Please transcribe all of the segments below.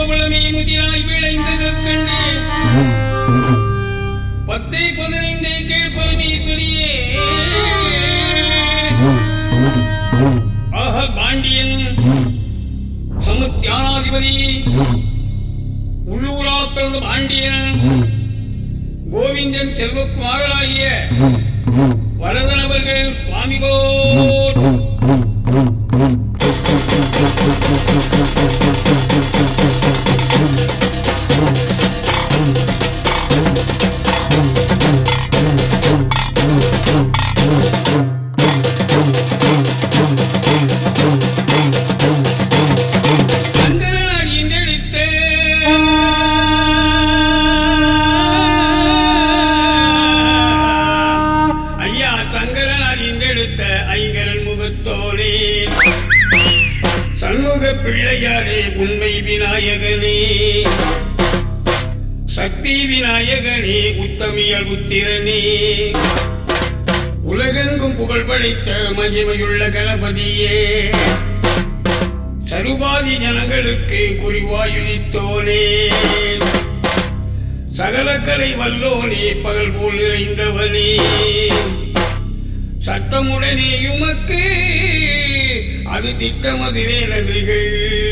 பவளமே முதிராய் விளைந்ததற்கண்டு பச்சை பதினைந்தை கீழ் பரமேஸ்வரியே ஆக பாண்டியன் சமுத்தியானாதிபதி உள்ளூரா பிறந்த பாண்டியன் கோவிந்தன் செல்வக்குமாரனாகிய வரதன் அவர்கள் சுவாமி போல் சங்கரனார் என்றெடுத்த ஐயா சங்கரனார் என்றெடுத்த ஐங்கரன் முகத்தோனே சண்முக பிள்ளையாரே உண்மை விநாயகனே சக்தி விநாயகனே உத்தமியல் உத்திரனே உலகெங்கும் புகழ் படைத்த மகிமையுள்ள கணபதியே சருபாதி ஜனங்களுக்கு குறிவாயுரித்தோனே சகல கலை வல்லோனே பகல் போல் நிறைந்தவனே சட்டமுடனே உமக்கு அது திட்டமதிலே நதிகள்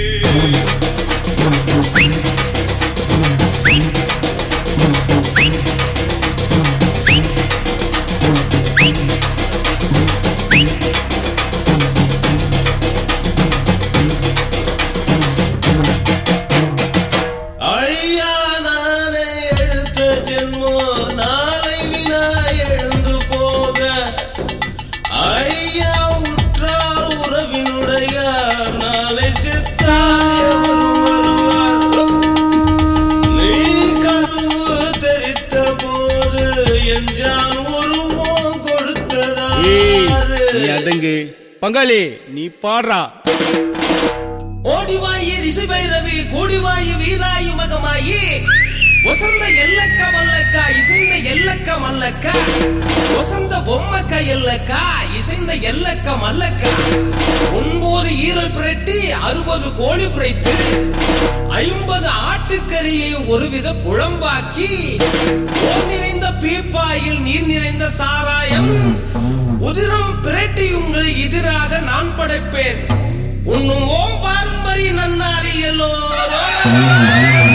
ஐயா நானே எடுத்த ஜென்மோ நாளை வினா எழுந்து போக ஐயா உற்றார் உறவினுடைய நாளை செத்தார் எவரும் வருவார். நீ கனவு தெரித்த போது என் ஜான் உருவம் ஏய் நீ கொடுத்ததாரு அடங்கு பங்காளி நீ பாடுறா ஓடிவாயி ரிஷிபைரவி கூடிவாயி வீராயி மகமாயி வசந்த எல்லக்க மல்லக்க இசைந்த எல்லக்க மல்லக்க வசந்த பொம்மக்க எல்லக்க இசைந்த எல்லக்க மல்லக்க ஒன்பது ஈரல் புரட்டி அறுபது கோழி புரைத்து ஐம்பது ஆட்டுக்கறியை ஒருவித குழம்பாக்கி ஓர் நிறைந்த பீப்பாயில் நீர் நிறைந்த சாராயம் உதிரம் பிரட்டி உங்கள் எதிராக நான் படைப்பேன் உன்னும் ஓம் பாரம்பரிய நன்னாரில் எல்லோரும்